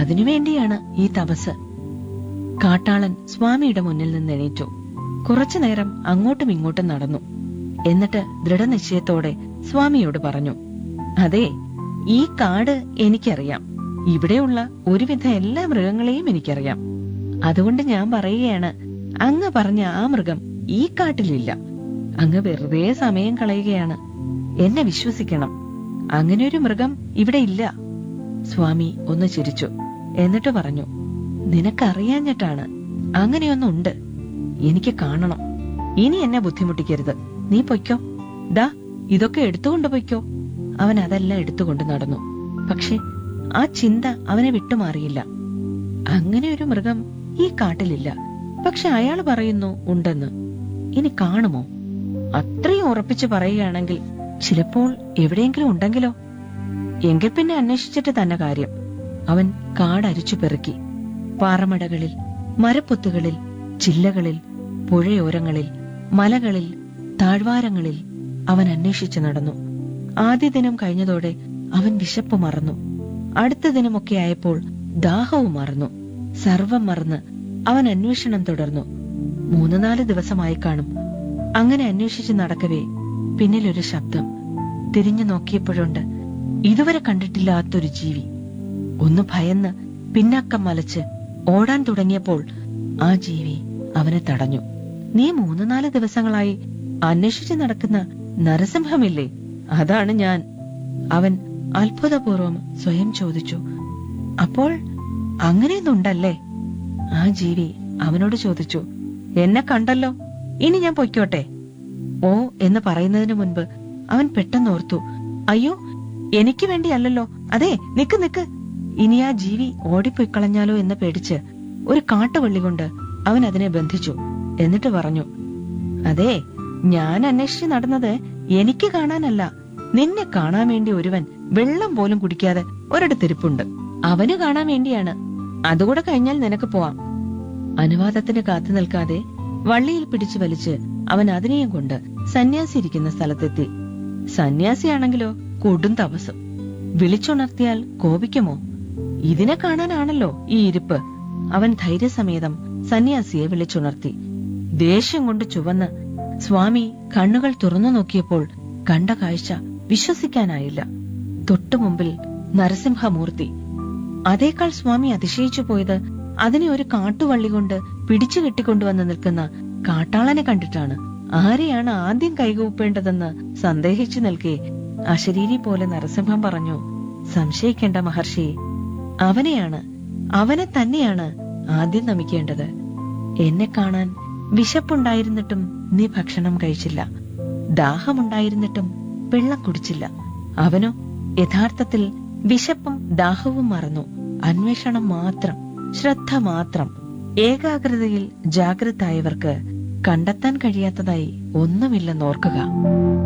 അതിനുവേണ്ടിയാണ് ഈ തപസ് കാട്ടാളൻ സ്വാമിയുടെ മുന്നിൽ നിന്ന് എണീറ്റു കുറച്ചു നേരം അങ്ങോട്ടും ഇങ്ങോട്ടും നടന്നു എന്നിട്ട് ദൃഢനിശ്ചയത്തോടെ സ്വാമിയോട് പറഞ്ഞു അതെ ഈ കാട് എനിക്കറിയാം ഇവിടെയുള്ള ഒരുവിധ എല്ലാ മൃഗങ്ങളെയും എനിക്കറിയാം അതുകൊണ്ട് ഞാൻ പറയുകയാണ് അങ്ങ് പറഞ്ഞ ആ മൃഗം ഈ കാട്ടിലില്ല അങ്ങ് വെറുതെ സമയം കളയുകയാണ് എന്നെ വിശ്വസിക്കണം അങ്ങനെ ഒരു മൃഗം ഇവിടെ ഇല്ല സ്വാമി ഒന്ന് ചിരിച്ചു എന്നിട്ട് പറഞ്ഞു നിനക്കറിയാഞ്ഞിട്ടാണ് അങ്ങനെയൊന്നുണ്ട് എനിക്ക് കാണണം ഇനി എന്നെ ബുദ്ധിമുട്ടിക്കരുത് നീ പൊയ്ക്കോ ദാ ഇതൊക്കെ എടുത്തുകൊണ്ട് പൊയ്ക്കോ അവൻ അതെല്ലാം എടുത്തുകൊണ്ട് നടന്നു പക്ഷെ ആ ചിന്ത അവനെ വിട്ടുമാറിയില്ല അങ്ങനെ ഒരു മൃഗം ഈ കാട്ടിലില്ല പക്ഷെ അയാൾ പറയുന്നു ഉണ്ടെന്ന് ഇനി കാണുമോ അത്രയും ഉറപ്പിച്ചു പറയുകയാണെങ്കിൽ ചിലപ്പോൾ എവിടെയെങ്കിലും ഉണ്ടെങ്കിലോ എങ്കിൽ പിന്നെ അന്വേഷിച്ചിട്ട് തന്നെ കാര്യം അവൻ കാടരിച്ചു പെറുക്കി പാറമടകളിൽ മരപ്പൊത്തുകളിൽ ചില്ലകളിൽ പുഴയോരങ്ങളിൽ മലകളിൽ താഴ്വാരങ്ങളിൽ അവൻ അന്വേഷിച്ചു നടന്നു ആദ്യ ദിനം കഴിഞ്ഞതോടെ അവൻ വിശപ്പ് മറന്നു അടുത്ത ദിനമൊക്കെ ആയപ്പോൾ ദാഹവും മറന്നു സർവം മറന്ന് അവൻ അന്വേഷണം തുടർന്നു മൂന്ന് നാല് ദിവസമായി കാണും അങ്ങനെ അന്വേഷിച്ച് നടക്കവേ പിന്നിലൊരു ശബ്ദം തിരിഞ്ഞു നോക്കിയപ്പോഴുണ്ട് ഇതുവരെ കണ്ടിട്ടില്ലാത്തൊരു ജീവി ഒന്ന് ഭയന്ന് പിന്നാക്കം മലച്ച് ഓടാൻ തുടങ്ങിയപ്പോൾ ആ ജീവി അവനെ തടഞ്ഞു നീ മൂന്ന് നാല് ദിവസങ്ങളായി അന്വേഷിച്ച് നടക്കുന്ന നരസിംഹമില്ലേ അതാണ് ഞാൻ അവൻ അത്ഭുതപൂർവം സ്വയം ചോദിച്ചു അപ്പോൾ അങ്ങനെയൊന്നുണ്ടല്ലേ ആ ജീവി അവനോട് ചോദിച്ചു എന്നെ കണ്ടല്ലോ ഇനി ഞാൻ പൊയ്ക്കോട്ടെ ഓ എന്ന് പറയുന്നതിന് മുൻപ് അവൻ പെട്ടെന്നോർത്തു അയ്യോ എനിക്ക് വേണ്ടിയല്ലല്ലോ അതെ നിക്ക് നിക്ക് ഇനി ആ ജീവി ഓടിപ്പോയിക്കളഞ്ഞാലോ എന്ന് പേടിച്ച് ഒരു കാട്ടുവള്ളി കൊണ്ട് അവൻ അതിനെ ബന്ധിച്ചു എന്നിട്ട് പറഞ്ഞു അതെ ഞാൻ അന്വേഷിച്ച് നടന്നത് എനിക്ക് കാണാനല്ല നിന്നെ കാണാൻ വേണ്ടി ഒരുവൻ വെള്ളം പോലും കുടിക്കാതെ ഒരിടത്തിരിപ്പുണ്ട് അവന് കാണാൻ വേണ്ടിയാണ് അതുകൂടെ കഴിഞ്ഞാൽ നിനക്ക് പോവാം അനുവാദത്തിന് കാത്തു നിൽക്കാതെ വള്ളിയിൽ പിടിച്ചു വലിച്ച് അവൻ അതിനെയും കൊണ്ട് സന്യാസി ഇരിക്കുന്ന സ്ഥലത്തെത്തി സന്യാസിയാണെങ്കിലോ കൊടും തപസ് വിളിച്ചുണർത്തിയാൽ കോപിക്കുമോ ഇതിനെ കാണാനാണല്ലോ ഈ ഇരിപ്പ് അവൻ ധൈര്യസമേതം സന്യാസിയെ വിളിച്ചുണർത്തി ദേഷ്യം കൊണ്ട് ചുവന്ന് സ്വാമി കണ്ണുകൾ തുറന്നു നോക്കിയപ്പോൾ കണ്ട കാഴ്ച വിശ്വസിക്കാനായില്ല തൊട്ടുമുമ്പിൽ നരസിംഹമൂർത്തി അതേക്കാൾ സ്വാമി അതിശയിച്ചു പോയത് അതിനെ ഒരു കാട്ടുവള്ളി കൊണ്ട് പിടിച്ചു കെട്ടിക്കൊണ്ടുവന്ന് നിൽക്കുന്ന കാട്ടാളനെ കണ്ടിട്ടാണ് ആരെയാണ് ആദ്യം കൈകൂപ്പേണ്ടതെന്ന് സന്ദേഹിച്ചു നിൽക്കെ അശരീരി പോലെ നരസിംഹം പറഞ്ഞു സംശയിക്കേണ്ട മഹർഷി അവനെയാണ് അവനെ തന്നെയാണ് ആദ്യം നമിക്കേണ്ടത് എന്നെ കാണാൻ വിശപ്പുണ്ടായിരുന്നിട്ടും നീ ഭക്ഷണം കഴിച്ചില്ല ദാഹമുണ്ടായിരുന്നിട്ടും വെള്ളം കുടിച്ചില്ല അവനോ യഥാർത്ഥത്തിൽ വിശപ്പും ദാഹവും മറന്നു അന്വേഷണം മാത്രം ശ്രദ്ധ മാത്രം ഏകാഗ്രതയിൽ ജാഗ്രതായവർക്ക് കണ്ടെത്താൻ കഴിയാത്തതായി ഒന്നുമില്ലെന്നോർക്കുക